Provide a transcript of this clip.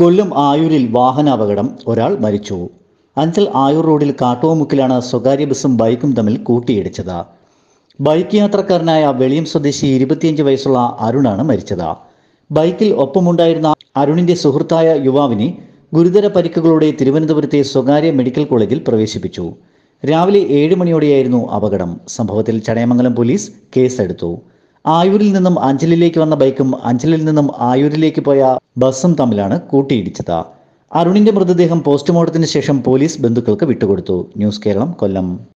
കൊല്ലം ആയൂരിൽ വാഹനാപകടം ഒരാൾ മരിച്ചു അഞ്ചൽ ആയൂർ റോഡിൽ കാട്ടുവമുക്കിലാണ് സ്വകാര്യ ബസ്സും ബൈക്കും തമ്മിൽ കൂട്ടിയിടിച്ചത് ബൈക്ക് യാത്രക്കാരനായ വെളിയം സ്വദേശി ഇരുപത്തിയഞ്ച് വയസ്സുള്ള അരുണാണ് മരിച്ചത് ബൈക്കിൽ ഒപ്പമുണ്ടായിരുന്ന അരുണിന്റെ സുഹൃത്തായ യുവാവിനെ ഗുരുതര പരിക്കുകളോടെ തിരുവനന്തപുരത്തെ സ്വകാര്യ മെഡിക്കൽ കോളേജിൽ പ്രവേശിപ്പിച്ചു രാവിലെ ഏഴ് മണിയോടെയായിരുന്നു അപകടം സംഭവത്തിൽ ചടയമംഗലം പോലീസ് കേസെടുത്തു ആയൂരിൽ നിന്നും അഞ്ചലിലേക്ക് വന്ന ബൈക്കും അഞ്ചലിൽ നിന്നും ആയൂരിലേക്ക് പോയ ബസ്സും തമ്മിലാണ് കൂട്ടിയിടിച്ചത് അരുണിന്റെ മൃതദേഹം പോസ്റ്റ്മോർട്ടത്തിന് ശേഷം പോലീസ് ബന്ധുക്കൾക്ക് വിട്ടുകൊടുത്തു ന്യൂസ് കേരളം കൊല്ലം